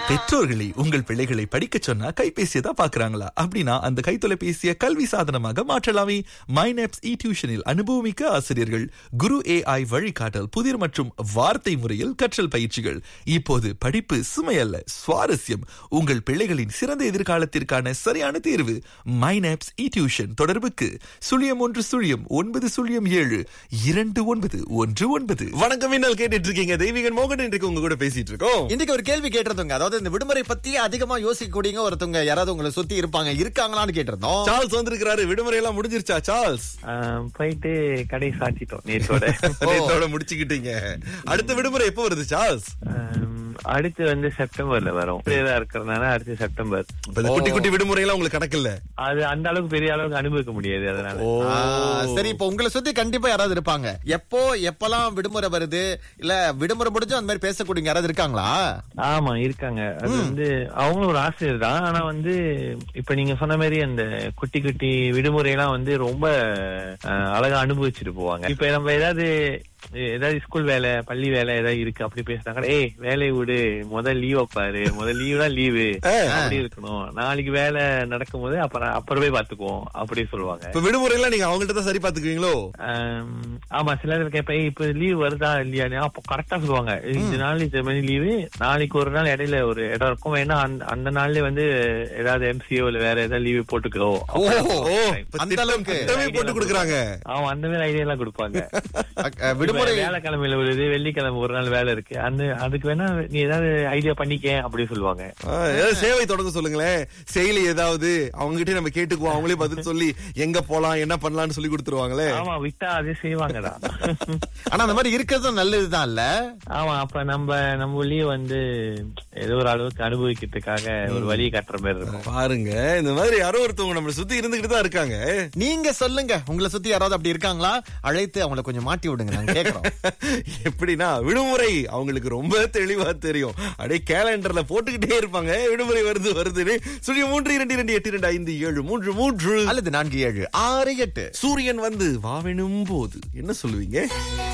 பெற்றோர்களை உங்கள் பிள்ளைகளை படிக்க சொன்னா கைபேசியை தான் பாக்குறாங்களா அப்படின்னா அந்த கைத்தொலைபேசியை கல்வி சாதனமாக மாற்றலாமே மைனப்ஸ் இ டியூஷனில் அனுபவமிக்க ஆசிரியர்கள் குரு ஏஐ வழிகாட்டல் புதிர் மற்றும் வார்த்தை முறையில் கற்றல் பயிற்சிகள் இப்போது படிப்பு சுமையல்ல சுவாரஸ்யம் உங்கள் பிள்ளைகளின் சிறந்த எதிர்காலத்திற்கான சரியான தேர்வு மைனப்ஸ் இ டியூஷன் தொடர்புக்கு சுழியம் ஒன்று சுழியம் ஒன்பது சுழியம் ஏழு இரண்டு ஒன்பது ஒன்று ஒன்பது வணக்கம் என்ன கேட்டுட்டு இருக்கீங்க தெய்வீகன் மோகன் இன்றைக்கு உங்க கூட பேசிட்டு இருக்கோம் இன்னைக்கு ஒரு கேள்வி கேட்டிருந்தோங்க அதாவது இந்த விடுமுறை பத்தி அதிகமா யோசிக்கக்கூடியவங்க ஒருத்தவங்க யாராவது உங்களை சுத்தி இருப்பாங்க இருக்காங்களான்னு கேட்டிருந்தோம் சார்ல்ஸ் வந்திருக்கிறாரு விடுமுறை எல்லாம் முடிஞ்சிருச்சா சார்ல்ஸ் ஆஹ் போயிட்டு கடை சாத்திட்டோம் நேற்றோட நேத்தோட முடிச்சுக்கிட்டீங்க அடுத்த விடுமுறை எப்போ வருது சார்ல்ஸ் ஆம், அடுத்து வந்து செப்டம்பர்ல வரும் பெரியதா இருக்கிறதுனால அடுத்து செப்டம்பர் இப்ப இந்த குட்டி குட்டி விடுமுறை எல்லாம் உங்களுக்கு கணக்கில்ல அது அந்த அளவுக்கு பெரிய அளவுக்கு அனுபவிக்க முடியாது அதனால ஆ, சரி இப்ப உங்களை சுத்தி கண்டிப்பா யாராவது இருப்பாங்க எப்போ எப்பெல்லாம் விடுமுறை வருது இல்ல விடுமுறை முடிஞ்சு அந்த மாதிரி பேசக்கூடிய யாராவது இருக்காங்களா ஆமா இருக்காங்க அது வந்து அவங்களும் ஒரு ஆசிரியர் தான் ஆனா வந்து இப்ப நீங்க சொன்ன மாதிரி அந்த குட்டி குட்டி விடுமுறை எல்லாம் வந்து ரொம்ப ஆஹ், அழகா அனுபவிச்சுட்டு போவாங்க இப்ப நம்ம ஏதாவது ஏதாவது ஸ்கூல் வேலை பள்ளி வேலை ஏதாவது இருக்கு அப்படி பேசுனாங்க ஏய் வேலையை விடு முதல் லீவ் பாரு முதல் லீவ் தான் லீவு அப்படி இருக்கணும் நாளைக்கு வேலை நடக்கும் போது அப்புறம் அப்புறமே பாத்துக்குவோம் அப்படி சொல்லுவாங்க இப்ப விடுமுறை எல்லாம் நீங்க அவங்கள்ட்ட தான் சரி பாத்துக்குவீங்களோ ஆம், ஆமா சில நேரம் கேட்பேன் "ஏய், இப்ப லீவ் வருதா இல்லையா அப்போ கரெக்டா சொல்லுவாங்க இந்த நாள் இந்த மாதிரி லீவு நாளைக்கு ஒரு நாள் இடையில ஒரு இடம் இருக்கும் வேணா அந்த அந்த நாள்லயே வந்து ஏதாவது எம்சிஓ இல்ல வேற ஏதாவது லீவு போட்டுக்கோ ஓ, ஓ அந்த அந்த அளவுக்கு. அளவுக்கு போட்டு கொடுக்குறாங்க ஆமா அந்த மாதிரி ஐடியா எல்லாம் கொடுப்பாங்க அஹ், விடுமுறை இப்ப வேலைக்கிழமையில வருது வெள்ளிக்கிழமை ஒரு நாள் வேலை இருக்கு அந்த அதுக்கு வேணா நீ ஏதாவது ஐடியா பண்ணிக்க அப்படி சொல்லுவாங்க ஆ, ஏதாவது சேவை தொடங்க சொல்லுங்களேன் செயலி ஏதாவது அவங்க கிட்ட நம்ம கேட்டுக்குவோம் அவங்களே பதில் சொல்லி எங்க போலாம் என்ன பண்ணலாம்னு சொல்லி கொடுத்துருவாங்களே ஆமா விட்டா அதே செய்வாங்கடா ஆனா அந்த மாதிரி இருக்கிறது நல்லதுதான் இல்ல ஆமா அப்ப நம்ம நம்ம உள்ளே வந்து ஏதோ ஒரு அளவுக்கு அனுபவிக்கிறதுக்காக ஒரு வழியை கட்டுற மாதிரி இருக்கும் பாருங்க இந்த மாதிரி யாரோ ஒருத்தவங்க நம்மள சுத்தி இருந்துகிட்டு தான் இருக்காங்க நீங்க சொல்லுங்க உங்களை சுத்தி யாராவது அப்படி இருக்காங்களா அழைத்து அவங்கள கொஞ்சம் மாட்டி விடுங்க நாங்க கேக்குறோம் எப்படின்னா விடுமுறை அவங்களுக்கு ரொம்ப தெளிவா தெரியும் அப்படியே கேலண்டர்ல போட்டுக்கிட்டே இருப்பாங்க விடுமுறை வருது வருதுன்னு சொல்லி மூன்று இரண்டு இரண்டு எட்டு இரண்டு ஐந்து ஏழு மூன்று மூன்று அல்லது நான்கு ஏழு ஆறு எட்டு சூரியன் வந்து வாவெனும் போது என்ன சொல்லுவீங்க